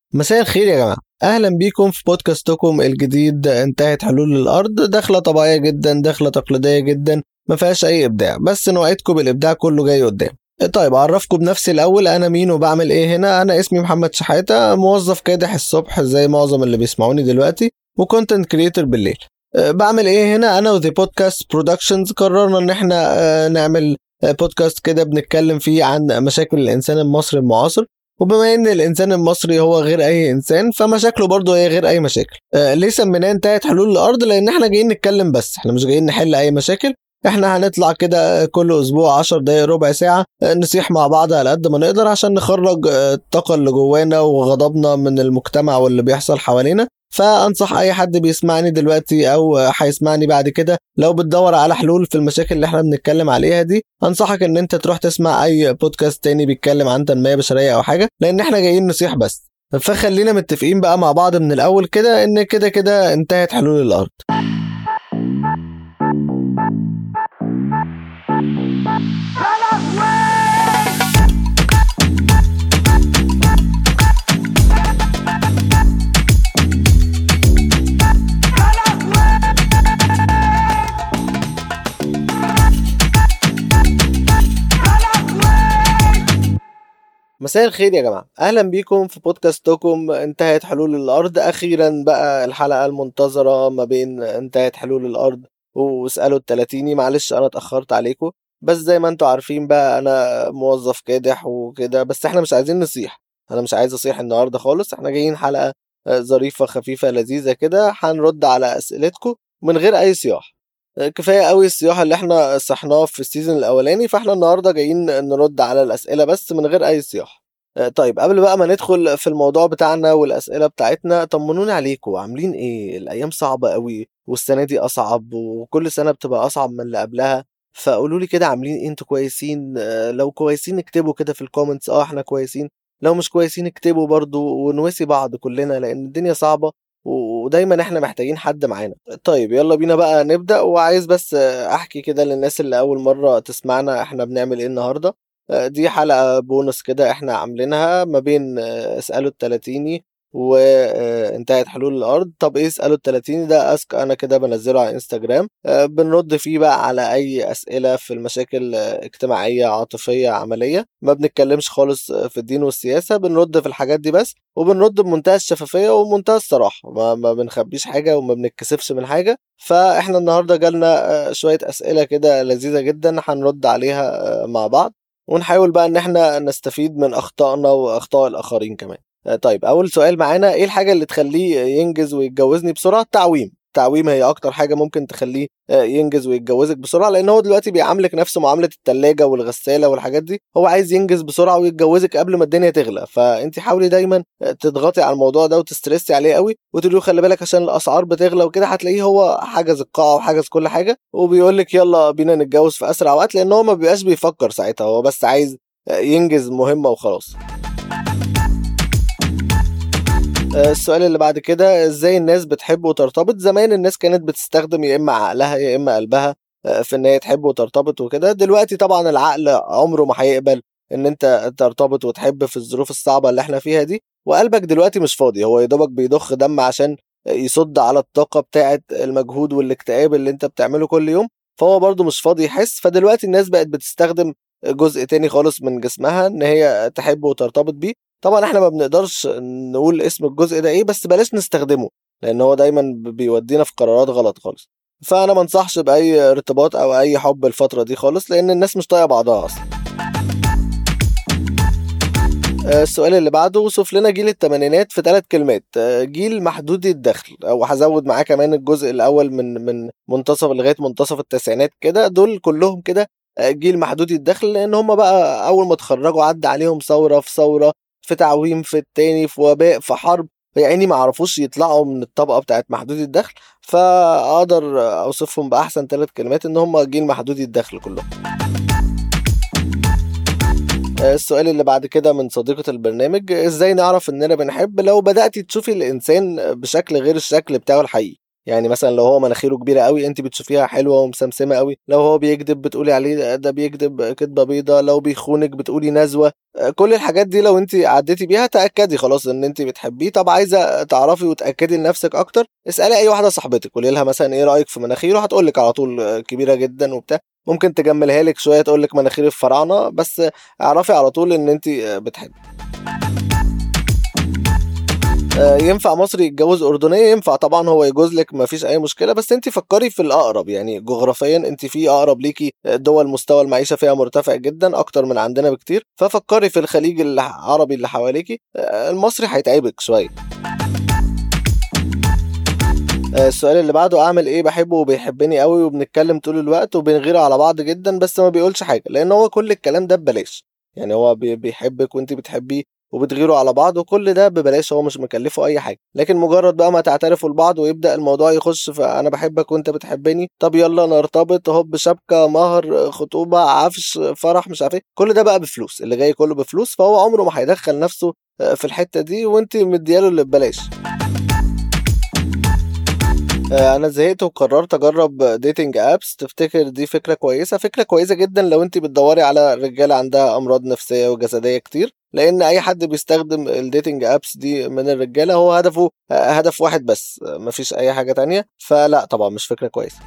مساء الخير يا جماعة أهلا بيكم في بودكاستكم الجديد انتهت حلول الأرض دخلة طبيعية جدا دخلة تقليدية جدا ما فيهاش أي إبداع بس نوعدكم بالإبداع كله جاي قدام طيب أعرفكم بنفسي الأول أنا مين وبعمل إيه هنا أنا اسمي محمد شحاتة موظف كادح الصبح زي معظم اللي بيسمعوني دلوقتي وكونتنت كريتور بالليل أه، بعمل إيه هنا أنا وذي بودكاست برودكشنز قررنا إن إحنا أه، نعمل بودكاست كده بنتكلم فيه عن مشاكل الإنسان المصري المعاصر وبما ان الانسان المصري هو غير اي انسان فمشاكله برضه هي غير اي مشاكل آه ليه سميناه انتهت حلول الارض لان احنا جايين نتكلم بس احنا مش جايين نحل اي مشاكل احنا هنطلع كده كل اسبوع 10 دقايق ربع ساعه آه، نصيح مع بعض على قد ما نقدر عشان نخرج آه، الطاقه اللي جوانا وغضبنا من المجتمع واللي بيحصل حوالينا فانصح اي حد بيسمعني دلوقتي او هيسمعني بعد كده لو بتدور على حلول في المشاكل اللي احنا بنتكلم عليها دي انصحك ان انت تروح تسمع اي بودكاست تاني بيتكلم عن تنميه بشريه او حاجه لان احنا جايين نصيح بس فخلينا متفقين بقى مع بعض من الاول كده ان كده كده انتهت حلول الارض مساء الخير يا جماعة أهلا بيكم في بودكاستكم انتهت حلول الأرض أخيرا بقى الحلقة المنتظرة ما بين انتهت حلول الأرض واسألوا التلاتيني معلش أنا اتأخرت عليكم بس زي ما انتوا عارفين بقى أنا موظف كادح وكده بس احنا مش عايزين نصيح أنا مش عايز أصيح النهاردة خالص احنا جايين حلقة ظريفة خفيفة لذيذة كده هنرد على أسئلتكم من غير أي صياح كفايه قوي الصياحه اللي احنا صحناه في السيزون الاولاني فاحنا النهارده جايين نرد على الاسئله بس من غير اي صياح آه، طيب قبل بقى ما ندخل في الموضوع بتاعنا والاسئله بتاعتنا طمنوني عليكم عاملين ايه الايام صعبه قوي والسنه دي اصعب وكل سنه بتبقى اصعب من اللي قبلها فقولوا لي كده عاملين ايه انتوا كويسين آه، لو كويسين اكتبوا كده في الكومنتس اه احنا كويسين لو مش كويسين اكتبوا برضو ونواسي بعض كلنا لان الدنيا صعبه ودايما احنا محتاجين حد معانا طيب يلا بينا بقى نبدا وعايز بس احكي كده للناس اللي اول مره تسمعنا احنا بنعمل ايه النهارده دي حلقه بونص كده احنا عاملينها ما بين اسالوا التلاتيني وانتهت حلول الارض طب ايه اسالوا التلاتيني ده اسك انا كده بنزله على انستجرام آه، بنرد فيه بقى على اي اسئله في المشاكل اجتماعيه عاطفيه عمليه ما بنتكلمش خالص في الدين والسياسه بنرد في الحاجات دي بس وبنرد بمنتهى الشفافيه ومنتهى الصراحه ما, ما بنخبيش حاجه وما بنتكسفش من حاجه فاحنا النهارده جالنا آه، شويه اسئله كده لذيذه جدا هنرد عليها آه، مع بعض ونحاول بقى ان احنا نستفيد من اخطائنا واخطاء الاخرين كمان آه، طيب اول سؤال معانا ايه الحاجه اللي تخليه ينجز ويتجوزني بسرعه التعويم التعويم هي اكتر حاجه ممكن تخليه آه، ينجز ويتجوزك بسرعه لان هو دلوقتي بيعاملك نفس معامله التلاجة والغساله والحاجات دي هو عايز ينجز بسرعه ويتجوزك قبل ما الدنيا تغلى فانت حاولي دايما آه، تضغطي على الموضوع ده وتسترسي عليه قوي وتقولي له خلي بالك عشان الاسعار بتغلى وكده هتلاقيه هو حجز القاعه وحجز كل حاجه وبيقول لك يلا بينا نتجوز في اسرع وقت لان هو ما بيبقاش بيفكر ساعتها هو بس عايز ينجز مهمه وخلاص آه، السؤال اللي بعد كده ازاي الناس بتحب وترتبط زمان الناس كانت بتستخدم يا اما عقلها يا اما قلبها آه، في ان هي تحب وترتبط وكده دلوقتي طبعا العقل عمره ما هيقبل ان انت ترتبط وتحب في الظروف الصعبه اللي احنا فيها دي وقلبك دلوقتي مش فاضي هو يدوبك بيضخ دم عشان يصد على الطاقه بتاعه المجهود والاكتئاب اللي انت بتعمله كل يوم فهو برضه مش فاضي يحس فدلوقتي الناس بقت بتستخدم جزء تاني خالص من جسمها ان هي تحب وترتبط بيه طبعا احنا ما بنقدرش نقول اسم الجزء ده ايه بس بلاش نستخدمه لان هو دايما بيودينا في قرارات غلط خالص فانا ما انصحش باي ارتباط او اي حب الفتره دي خالص لان الناس مش طايقه بعضها اصلا آه، السؤال اللي بعده وصف لنا جيل الثمانينات في ثلاث كلمات آه، جيل محدود الدخل او هزود معاه كمان الجزء الاول من من منتصف لغايه منتصف التسعينات كده دول كلهم كده آه، جيل محدود الدخل لان هم بقى اول ما اتخرجوا عدى عليهم ثوره في ثوره في تعويم في التاني في وباء في حرب يعني ما عرفوش يطلعوا من الطبقه بتاعت محدود الدخل فاقدر اوصفهم باحسن ثلاث كلمات ان هم جيل محدود الدخل كلهم السؤال اللي بعد كده من صديقة البرنامج ازاي نعرف اننا بنحب لو بدأتي تشوفي الانسان بشكل غير الشكل بتاعه الحقيقي يعني مثلا لو هو مناخيره كبيره قوي انت بتشوفيها حلوه ومسمسمه قوي لو هو بيكذب بتقولي عليه ده بيكذب كذبه بيضه لو بيخونك بتقولي نزوه كل الحاجات دي لو انت عديتي بيها تاكدي خلاص ان انت بتحبيه طب عايزه تعرفي وتاكدي لنفسك اكتر اسالي اي واحده صاحبتك قولي لها مثلا ايه رايك في مناخيره هتقول لك على طول كبيره جدا وبتاع ممكن تجملها لك شويه تقول لك مناخير الفراعنه بس اعرفي على طول ان انت بتحبي آه، ينفع مصري يتجوز اردنيه ينفع طبعا هو يجوز لك ما فيش اي مشكله بس انت فكري في الاقرب يعني جغرافيا انت في اقرب ليكي دول مستوى المعيشه فيها مرتفع جدا اكتر من عندنا بكتير ففكري في الخليج العربي اللي حواليكي آه، المصري هيتعبك شويه آه، السؤال اللي بعده اعمل ايه بحبه وبيحبني قوي وبنتكلم طول الوقت وبنغير على بعض جدا بس ما بيقولش حاجه لان هو كل الكلام ده ببلاش يعني هو بيحبك وانت بتحبيه وبتغيروا على بعض وكل ده ببلاش هو مش مكلفه اي حاجه لكن مجرد بقى ما تعترفوا لبعض ويبدا الموضوع يخش فانا بحبك وانت بتحبني طب يلا نرتبط هوب شبكه مهر خطوبه عفش فرح مش عارف ايه كل ده بقى بفلوس اللي جاي كله بفلوس فهو عمره ما هيدخل نفسه في الحته دي وانت مدياله اللي ببلاش آه، انا زهقت وقررت اجرب ديتنج ابس تفتكر دي فكره كويسه فكره كويسه جدا لو انت بتدوري على رجاله عندها امراض نفسيه وجسديه كتير لان اي حد بيستخدم الديتنج ابس دي من الرجاله هو هدفه هدف واحد بس مفيش اي حاجه تانية فلا طبعا مش فكره كويسه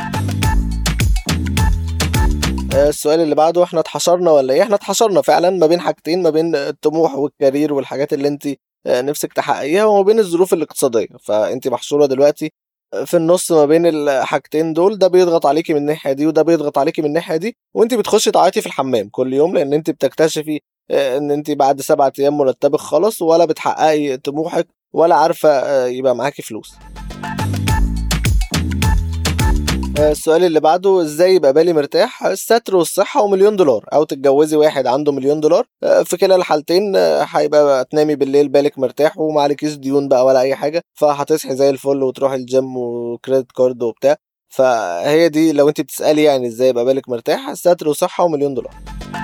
آه، السؤال اللي بعده احنا اتحشرنا ولا ايه احنا اتحشرنا فعلا ما بين حاجتين ما بين الطموح والكارير والحاجات اللي انت آه، نفسك تحققيها وما بين الظروف الاقتصاديه فانت محشوره دلوقتي في النص ما بين الحاجتين دول ده بيضغط عليكي من الناحيه دي وده بيضغط عليكي من الناحيه دي وانت بتخشي تعيطي في الحمام كل يوم لان انت بتكتشفي آه، ان انت بعد سبعة ايام مرتبك خلص ولا بتحققي طموحك ولا عارفه آه، يبقى معاكي فلوس آه، السؤال اللي بعده ازاي يبقى بالي مرتاح الستر والصحه ومليون دولار او تتجوزي واحد عنده مليون دولار في كلا الحالتين هيبقى تنامي بالليل بالك مرتاح وما عليكيش ديون بقى ولا اي حاجه فهتصحي زي الفل وتروحي الجيم وكريدت كارد وبتاع فهي دي لو انت بتسالي يعني ازاي يبقى بالك مرتاح ستر وصحه ومليون دولار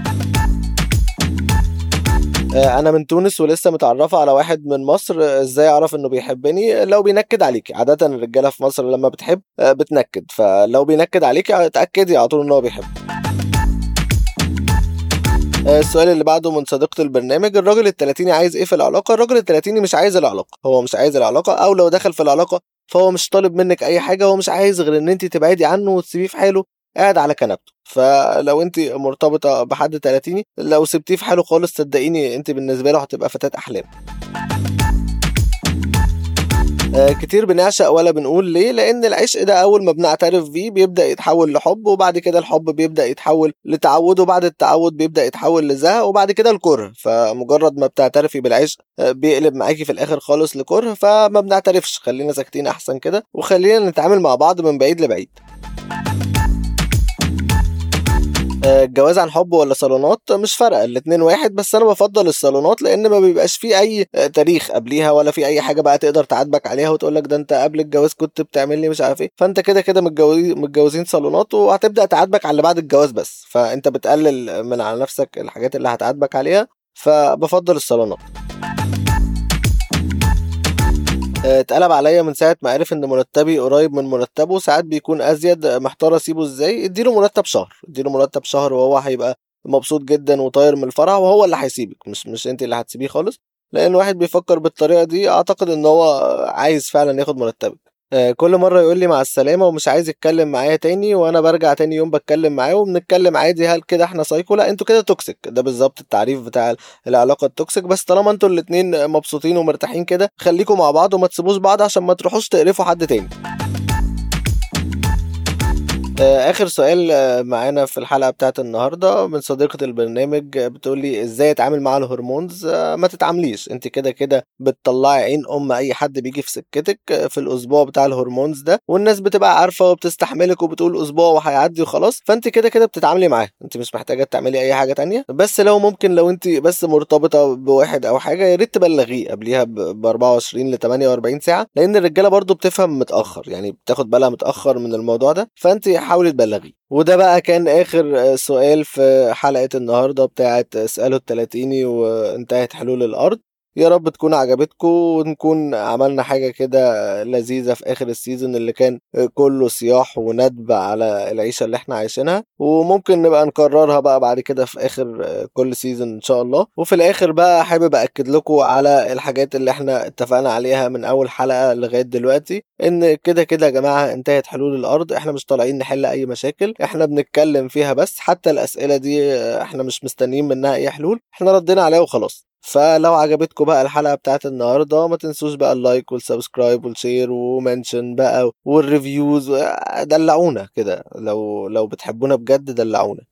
آه، انا من تونس ولسه متعرفه على واحد من مصر ازاي اعرف انه بيحبني لو بينكد عليكي عاده الرجاله في مصر لما بتحب آه، بتنكد فلو بينكد عليكي اتاكدي على طول ان هو بيحب آه، السؤال اللي بعده من صديقة البرنامج الراجل التلاتيني عايز ايه في العلاقة الراجل التلاتيني مش عايز العلاقة هو مش عايز العلاقة او لو دخل في العلاقة فهو مش طالب منك اي حاجة هو مش عايز غير ان انت تبعدي عنه وتسيبيه في حاله قاعد على كنبته فلو انت مرتبطه بحد تلاتيني لو سبتيه في حاله خالص صدقيني انت بالنسبه له هتبقى فتاه احلام آه كتير بنعشق ولا بنقول ليه لان العشق ده اول ما بنعترف بيه بيبدا يتحول لحب وبعد كده الحب بيبدا يتحول لتعود وبعد التعود بيبدا يتحول لزهق وبعد كده الكره فمجرد ما بتعترفي بالعشق آه بيقلب معاكي في الاخر خالص لكره فما بنعترفش خلينا ساكتين احسن كده وخلينا نتعامل مع بعض من بعيد لبعيد آه، الجواز عن حب ولا صالونات مش فارقه الاتنين واحد بس انا بفضل الصالونات لان ما بيبقاش فيه اي آه، تاريخ قبليها ولا في اي حاجه بقى تقدر تعاتبك عليها وتقول لك ده انت قبل الجواز كنت بتعمل لي مش عارف ايه فانت كده كده متجوزين متجوزين صالونات وهتبدا تعاتبك على اللي بعد الجواز بس فانت بتقلل من على نفسك الحاجات اللي هتعاتبك عليها فبفضل الصالونات آه، اتقلب عليا من ساعة ما عرف ان مرتبي قريب من مرتبه ساعات بيكون ازيد محتار اسيبه ازاي اديله مرتب شهر اديله مرتب شهر وهو هيبقى مبسوط جدا وطاير من الفرح وهو اللي هيسيبك مش مش انت اللي هتسيبيه خالص لان واحد بيفكر بالطريقة دي اعتقد ان هو عايز فعلا ياخد مرتبك آه، كل مرة يقول لي مع السلامة ومش عايز يتكلم معايا تاني وانا برجع تاني يوم بتكلم معاه وبنتكلم عادي هل كده احنا سايكو لا انتوا كده توكسيك ده بالظبط التعريف بتاع العلاقة التوكسيك بس طالما انتوا الاتنين مبسوطين ومرتاحين كده خليكم مع بعض وما تسيبوش بعض عشان ما تروحوش تقرفوا حد تاني آه، اخر سؤال آه، معانا في الحلقه بتاعت النهارده من صديقه البرنامج آه، بتقول لي ازاي اتعامل مع الهرمونز ما تتعامليش انت كده كده بتطلعي عين ام اي حد بيجي في سكتك في الاسبوع بتاع الهرمونز ده والناس بتبقى عارفه وبتستحملك وبتقول اسبوع وهيعدي وخخلاص فانت كده كده بتتعاملي معاه انت مش محتاجه تعملي اي حاجه تانية بس لو ممكن لو انت بس مرتبطه بواحد او حاجه يا ريت تبلغيه قبليها ب 24 ل 48 ساعه لان الرجاله برضو بتفهم متاخر يعني بتاخد بالها متاخر من الموضوع ده فانت حاولي تبلغيه وده بقى كان اخر سؤال في حلقة النهاردة بتاعت اسأله التلاتيني وانتهت حلول الارض يا رب تكون عجبتكم ونكون عملنا حاجة كده لذيذة في آخر السيزون اللي كان كله صياح وندب على العيشة اللي احنا عايشينها وممكن نبقى نكررها بقى بعد كده في آخر كل سيزون إن شاء الله وفي الآخر بقى حابب أكد لكم على الحاجات اللي احنا اتفقنا عليها من أول حلقة لغاية دلوقتي إن كده كده يا جماعة انتهت حلول الأرض احنا مش طالعين نحل أي مشاكل احنا بنتكلم فيها بس حتى الأسئلة دي احنا مش مستنيين منها أي حلول احنا ردينا عليها وخلاص فلو عجبتكم بقى الحلقه بتاعت النهارده ما تنسوش بقى اللايك والسبسكرايب والشير ومنشن بقى والريفيوز دلعونا كده لو لو بتحبونا بجد دلعونا